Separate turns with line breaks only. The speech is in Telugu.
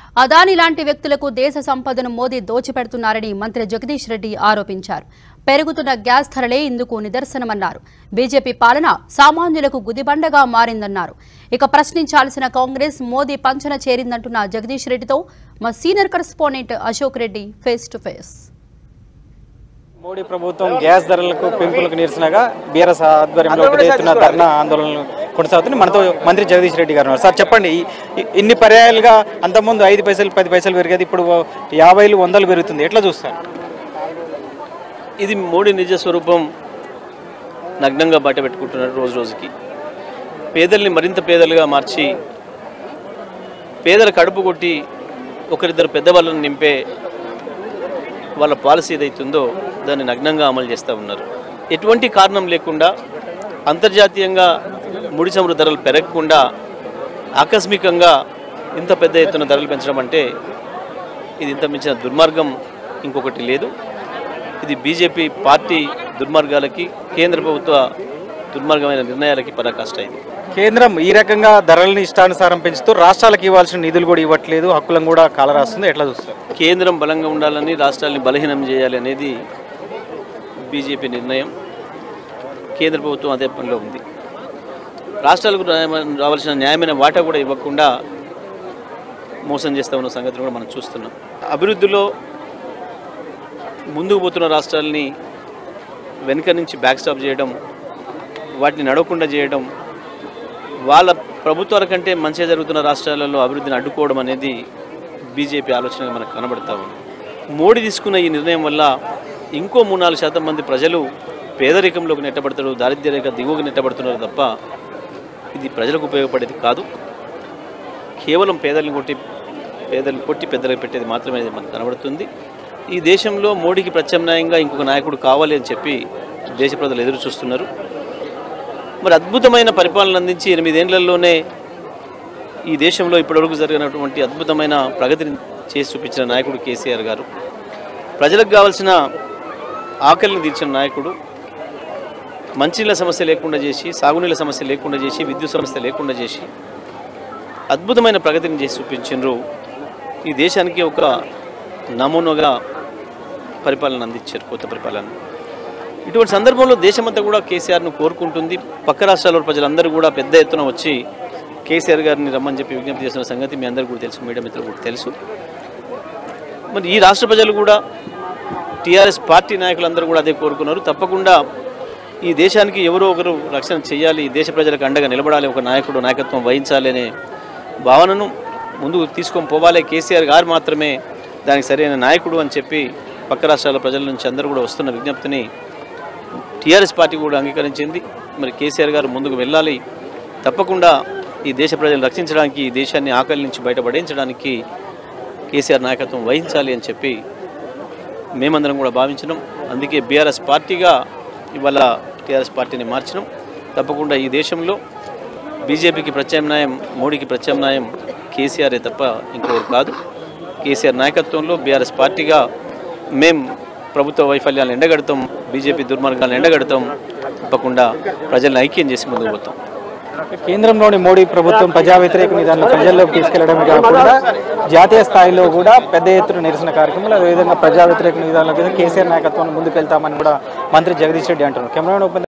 అదాని లాంటి వ్యక్తులకు దేశ సంపదను మోదీ దోచిపెడుతున్నారని మంత్రి జగదీష్ రెడ్డి ఆరోపించారు పెరుగుతున్న గ్యాస్ ధరలే ఇందుకు నిదర్శనమన్నారు బీజేపీ పాలన సామాన్యులకు గుదిబండగా మారిందన్నారు ఇక ప్రశ్నించాల్సిన కాంగ్రెస్ మోదీ పంచన చేరిందంటున్న జగదీష్ రెడ్డితో మా senior correspondent Ashok Reddy face to face
Modi ప్రభుత్వం గ్యాస్ ధరలకు పెంపులకు నిరసనగా బీఆర్ఎస్ ఆధ్వర్యంలో పెద్ద ఎత్తున ధర్నా ఆందోళనలు కొనసాగుతుంది మనతో మంత్రి జగదీష్ రెడ్డి గారు ఉన్నారు సార్ చెప్పండి ఈ- ఈ- ఇన్ని పర్యాయాలుగా అంతకుముందు ఐదు పైసలు పది పైసలు పెరిగేది ఇప్పుడు యాభైలు వందలు పెరుగుతుంది ఎట్లా చూస్తారు
ఇది మోడీ నిజ స్వరూపం నగ్నంగా బయట పెట్టుకుంటున్నారు రోజు రోజుకి పేదల్ని మరింత పేదలుగా మార్చి పేదల కడుపు కొట్టి ఒకరిద్దరు పెద్దవాళ్ళని నింపే వాళ్ళ పాలసీ ఏదైతుందో దాన్ని నగ్నంగా అమలు చేస్తూ ఉన్నారు ఎటువంటి కారణం లేకుండా అంతర్జాతీయంగా ముడి చమురు ధరలు పెరగకుండా ఆకస్మికంగా ఇంత పెద్ద ఎత్తున ధరలు పెంచడం అంటే ఇది ఇంత మించిన దుర్మార్గం ఇంకొకటి లేదు ఇది బీజేపీ పార్టీ దుర్మార్గాలకి కేంద్ర ప్రభుత్వ దుర్మార్గమైన నిర్ణయాలకి పరాకాష్ట ఇది
కేంద్రం ఈ రకంగా ధరలను ఇష్టానుసారం పెంచుతూ రాష్ట్రాలకు ఇవ్వాల్సిన నిధులు కూడా ఇవ్వట్లేదు హక్కులను కూడా కాలరాస్తుంది ఎట్లా చూస్తారు
కేంద్రం బలంగా ఉండాలని రాష్ట్రాల్ని బలహీనం చేయాలి అనేది బీజేపీ నిర్ణయం కేంద్ర ప్రభుత్వం అదే పనిలో ఉంది రాష్ట్రాలకు న్యాయమైన- రావాల్సిన న్యాయమైన వాటా కూడా ఇవ్వకుండా మోసం చేస్తూ ఉన్న సంగతిని కూడా మనం చూస్తున్నాం అభివృద్ధిలో ముందుకు పోతున్న రాష్ట్రాలని వెనుక నుంచి బ్యాక్ స్టాప్ చేయడం వాటిని నడవకుండా చేయడం వాళ్ళ ప్రభుత్వాల కంటే మంచిగా జరుగుతున్న రాష్ట్రాలలో అభివృద్ధిని అడ్డుకోవడం అనేది బీజేపీ ఆలోచనగా మనకు కనబడతా ఉంది మోడీ తీసుకున్న ఈ నిర్ణయం వల్ల ఇంకో మూడు నాలుగు శాతం మంది ప్రజలు పేదరికంలోకి నెట్టబడతారు దారిద్ర్య రేఖ దిగువకు నెట్టబడుతున్నారు తప్ప ఇది ప్రజలకు ఉపయోగపడేది కాదు కేవలం పేదల్ని కొట్టి పేదల్ని కొట్టి పెద్దలకు పెట్టేది మాత్రమే ఇది మనకు కనబడుతుంది ఈ దేశంలో మోడీకి ప్రత్యామ్నాయంగా ఇంకొక నాయకుడు కావాలి అని చెప్పి దేశ ప్రజలు ఎదురు చూస్తున్నారు మరి అద్భుతమైన పరిపాలన అందించి ఎనిమిదేళ్లలోనే ఈ దేశంలో ఇప్పటివరకు జరిగినటువంటి అద్భుతమైన ప్రగతిని చేసి చూపించిన నాయకుడు కేసీఆర్ గారు ప్రజలకు కావాల్సిన ఆకలిని తీర్చిన నాయకుడు మంచినీళ్ళ సమస్య లేకుండా చేసి సాగునీళ్ళ సమస్య లేకుండా చేసి విద్యుత్ సమస్య లేకుండా చేసి అద్భుతమైన ప్రగతిని చేసి చూపించారు ఈ దేశానికి ఒక నమూనాగా పరిపాలన అందించారు కొత్త పరిపాలన ఇటువంటి సందర్భంలో దేశమంతా కూడా కేసీఆర్ను కోరుకుంటుంది పక్క రాష్ట్రాల ప్రజలందరూ కూడా పెద్ద ఎత్తున వచ్చి కేసీఆర్ గారిని రమ్మని చెప్పి విజ్ఞప్తి చేస్తున్న సంగతి మీ అందరికీ కూడా తెలుసు మీడియా మిత్రులు కూడా తెలుసు మరి ఈ రాష్ట్ర ప్రజలు కూడా టీఆర్ఎస్ పార్టీ నాయకులందరూ కూడా అదే కోరుకున్నారు తప్పకుండా ఈ దేశానికి ఎవరో ఒకరు రక్షణ చేయాలి ఈ దేశ ప్రజలకు అండగా నిలబడాలి ఒక నాయకుడు నాయకత్వం వహించాలి అనే భావనను ముందుకు తీసుకొని పోవాలి కేసీఆర్ గారు మాత్రమే దానికి సరైన నాయకుడు అని చెప్పి పక్క రాష్ట్రాల ప్రజల నుంచి అందరూ కూడా వస్తున్న విజ్ఞప్తిని టీఆర్ఎస్ పార్టీ కూడా అంగీకరించింది మరి కేసీఆర్ గారు ముందుకు వెళ్ళాలి తప్పకుండా ఈ దేశ ప్రజలను రక్షించడానికి ఈ దేశాన్ని ఆకలి నుంచి బయటపడించడానికి కేసీఆర్ నాయకత్వం వహించాలి అని చెప్పి మేమందరం కూడా భావించినాం అందుకే బీఆర్ఎస్ పార్టీగా ఇవాళ టీఆర్ఎస్ పార్టీని మార్చినాం తప్పకుండా ఈ దేశంలో బీజేపీకి ప్రత్యామ్నాయం మోడీకి ప్రత్యామ్నాయం కేసీఆరే తప్ప ఇంకొకరు కాదు కేసీఆర్ నాయకత్వంలో బీఆర్ఎస్ పార్టీగా మేం ప్రభుత్వ వైఫల్యాలను ఎండగడతాం బీజేపీ దుర్మార్గాలను ఎండగడతాం తప్పకుండా ప్రజలను ఐక్యం చేసి ముందుకు పోతాం
కేంద్రంలోని మోడీ ప్రభుత్వం ప్రజా వ్యతిరేక విధానాలు ప్రజల్లోకి తీసుకెళ్లడమే కాకుండా జాతీయ స్థాయిలో కూడా పెద్ద ఎత్తున నిరసన కార్యక్రమాలు అదేవిధంగా ప్రజా వ్యతిరేక విధానాల మీద కేసీఆర్ నాయకత్వాన్ని ముందుకెళ్తామని కూడా మంత్రి జగదీష్ రెడ్డి అంటున్నారు కెమెరా